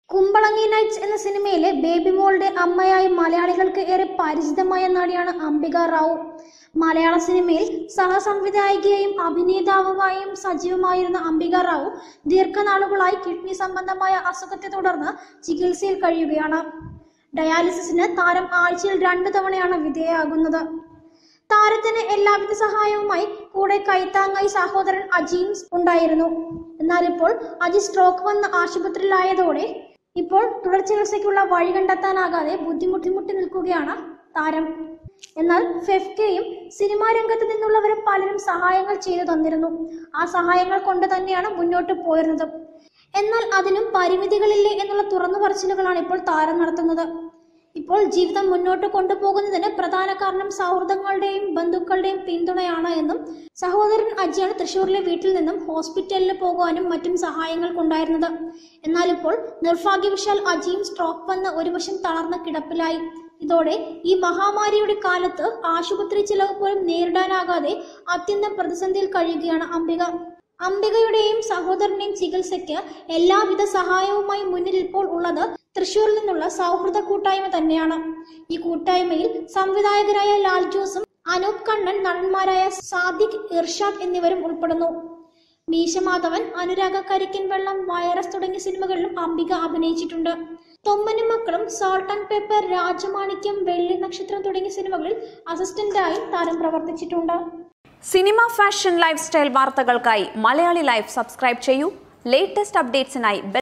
Kumbalangi nights എന്ന സിനിമയിലെ baby മോളുടെ അമ്മയായി മലയാളികൾക്ക് ഏറെ പരിചിതമായ നടിയാണ് അംബിക റാവു മലയാള സിനിമയിൽ സഹസംവിധായികയും അഭിനേതാവുമായും സജീവമായിരുന്ന അംബിക റാവു ദീർഘനാളുകളായി കിഡ്നി സംബന്ധമായ അസുഖത്തെ തുടർന്ന് ചികിത്സയിൽ കഴിയുകയാണ് ഡയാലിസിസിന് താരം ആഴ്ചയിൽ രണ്ടു തവണയാണ് വിധേയയാകുന്നത് താരത്തിന് എല്ലാവിധ സഹായവുമായി കൂടെ കൈത്താങ്ങായി സഹോദരൻ അജീം ഉണ്ടായിരുന്നു എന്നാൽ ഇപ്പോൾ അജി സ്ട്രോക്ക് വന്ന് ആശുപത്രിയിലായതോടെ ഇപ്പോൾ തുടർ ചികിത്സയ്ക്കുള്ള വഴി കണ്ടെത്താനാകാതെ ബുദ്ധിമുട്ടിമുട്ടി നിൽക്കുകയാണ് താരം എന്നാൽ ഫെഫ്കയും സിനിമാ രംഗത്ത് നിന്നുള്ളവരും പലരും സഹായങ്ങൾ ചെയ്തു തന്നിരുന്നു ആ സഹായങ്ങൾ കൊണ്ട് തന്നെയാണ് മുന്നോട്ട് പോയിരുന്നത് എന്നാൽ അതിനും പരിമിതികളില്ലേ എന്നുള്ള തുറന്നു പറച്ചിലുകളാണ് ഇപ്പോൾ താരം നടത്തുന്നത് ഇപ്പോൾ ജീവിതം മുന്നോട്ട് കൊണ്ടുപോകുന്നതിന് പ്രധാന കാരണം സൗഹൃദങ്ങളുടെയും ബന്ധുക്കളുടെയും പിന്തുണയാണ് എന്നും സഹോദരൻ അജിയാണ് തൃശൂരിലെ വീട്ടിൽ നിന്നും ഹോസ്പിറ്റലിൽ പോകുവാനും മറ്റും സഹായങ്ങൾ കൊണ്ടായിരുന്നത് എന്നാൽ ഇപ്പോൾ നിർഭാഗ്യവശാൽ അജിയും സ്ട്രോക്ക് വന്ന് ഒരു വശം തളർന്ന കിടപ്പിലായി ഇതോടെ ഈ മഹാമാരിയുടെ കാലത്ത് ആശുപത്രി ചിലവ് പോലും നേരിടാനാകാതെ അത്യന്തം പ്രതിസന്ധിയിൽ കഴിയുകയാണ് അംബിക അംബികയുടെയും സഹോദരന്റെയും ചികിത്സയ്ക്ക് എല്ലാവിധ സഹായവുമായി മുന്നിൽ ഇപ്പോൾ ഉള്ളത് തൃശൂരിൽ നിന്നുള്ള സൗഹൃദ കൂട്ടായ്മ തന്നെയാണ് ഈ കൂട്ടായ്മയിൽ സംവിധായകരായ ലാൽ ജോസും അനൂപ് കണ്ണൻ നടന്മാരായ സാദിഖ് ഇർഷാദ് എന്നിവരും ഉൾപ്പെടുന്നു മീശമാധവൻ അനുരാഗ കരിക്കൻ വെള്ളം വൈറസ് തുടങ്ങിയ സിനിമകളിലും അംബിക അഭിനയിച്ചിട്ടുണ്ട് തൊമ്മനും മക്കളും സോൾട്ട് ആൻഡ് പേപ്പർ രാജമാണിക്യം വെള്ളി നക്ഷത്രം തുടങ്ങിയ സിനിമകളിൽ അസിസ്റ്റന്റായി താരം പ്രവർത്തിച്ചിട്ടുണ്ട് സിനിമ ഫാഷൻ ലൈഫ് സ്റ്റൈൽ വാർത്തകൾക്കായി മലയാളി ലൈഫ് സബ്സ്ക്രൈബ് ചെയ്യൂ ലേറ്റസ്റ്റ് അപ്ഡേറ്റ്സിനായി